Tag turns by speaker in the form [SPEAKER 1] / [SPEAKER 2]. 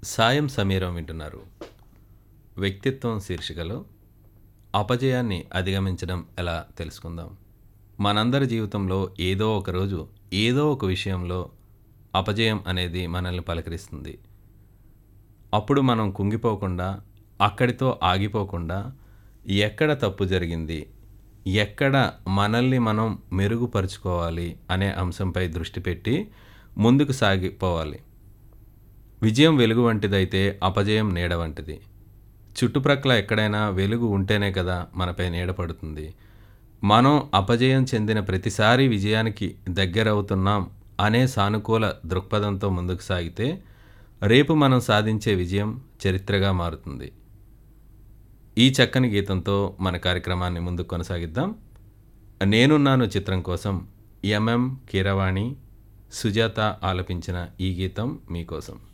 [SPEAKER 1] సాయం సమీరం వింటున్నారు వ్యక్తిత్వం శీర్షికలో అపజయాన్ని అధిగమించడం ఎలా తెలుసుకుందాం మనందరి జీవితంలో ఏదో ఒక రోజు ఏదో ఒక విషయంలో అపజయం అనేది మనల్ని పలకరిస్తుంది అప్పుడు మనం కుంగిపోకుండా అక్కడితో ఆగిపోకుండా ఎక్కడ తప్పు జరిగింది ఎక్కడ మనల్ని మనం మెరుగుపరుచుకోవాలి అనే అంశంపై దృష్టి పెట్టి ముందుకు సాగిపోవాలి విజయం వెలుగు వంటిదైతే అపజయం నీడ వంటిది చుట్టుప్రక్కల ఎక్కడైనా వెలుగు ఉంటేనే కదా మనపై నీడ పడుతుంది మనం అపజయం చెందిన ప్రతిసారి విజయానికి దగ్గరవుతున్నాం అనే సానుకూల దృక్పథంతో ముందుకు సాగితే రేపు మనం సాధించే విజయం చరిత్రగా మారుతుంది ఈ చక్కని గీతంతో మన కార్యక్రమాన్ని ముందుకు కొనసాగిద్దాం నేనున్నాను చిత్రం కోసం ఎంఎం కీరవాణి సుజాత ఆలపించిన ఈ గీతం మీకోసం